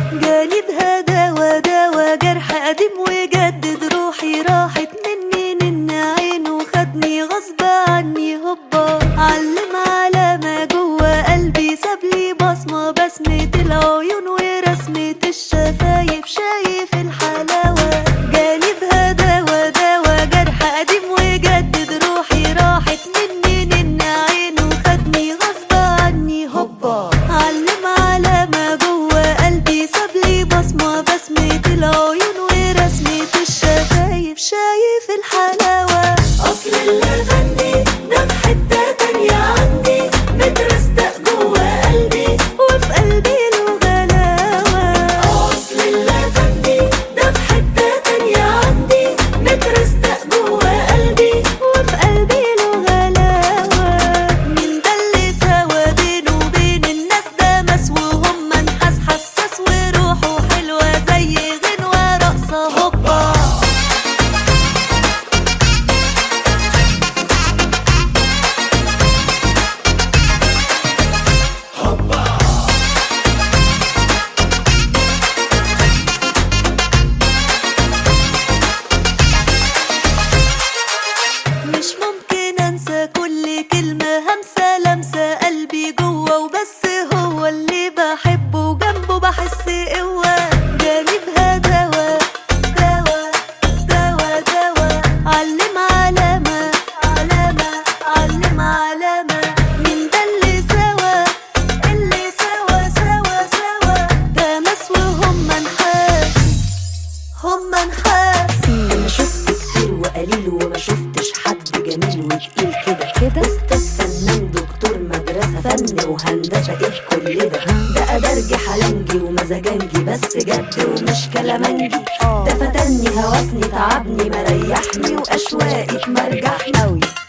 جانبها دوا دوا جرح قديم وجدد روحي راحت مني نن عينه خدني غصب عني هوبا علم على ما جوا قلبي سابلي بصمة بسمة العيون ورسمة الشفايف شايف الحلاوة جانبها دوا دوا جرح قديم وجدد روحي راحت مني نن عينه خدني غصب عني هوبا علم على ما جوا قلبي سابلي بصمة بسمة العيون ورسمة الشفايف شايف الحلاوة أصل اللافندي ده في حتة تانية عندي مترستق جوا قلبي وفي قلبي له غلاوة أصل اللافندي ده في حتة تانية عندي مترستق جوا قلبي وفي قلبي له غلاوة من ده اللي سوا بينه وبين الناس ده مس وهم نحاس حساس وروحه حلوة زي غنوة رقصة هوبا مش ممكن انسى كل كلمة همسة لمسة قلبي جوا وبس هو اللي بحبه جنبه بحس قوة جانبها دوا دوا دوا دوا علم علامة علامة علم علامة من ده اللي سوا اللي سوا سوا سوا ده مس وهم نحاس هم نحاس انا شفت كتير وقليل وما شفتش حد جميل وتقيل كده كده استاذ فنان دكتور مدرسه فن وهندسه ايه كل ده ده ادرجي حلنجي ومزاجنجي بس جد ومش كلامنجي ده فتني هوسني تعبني مريحني واشواقي مرجحني قوي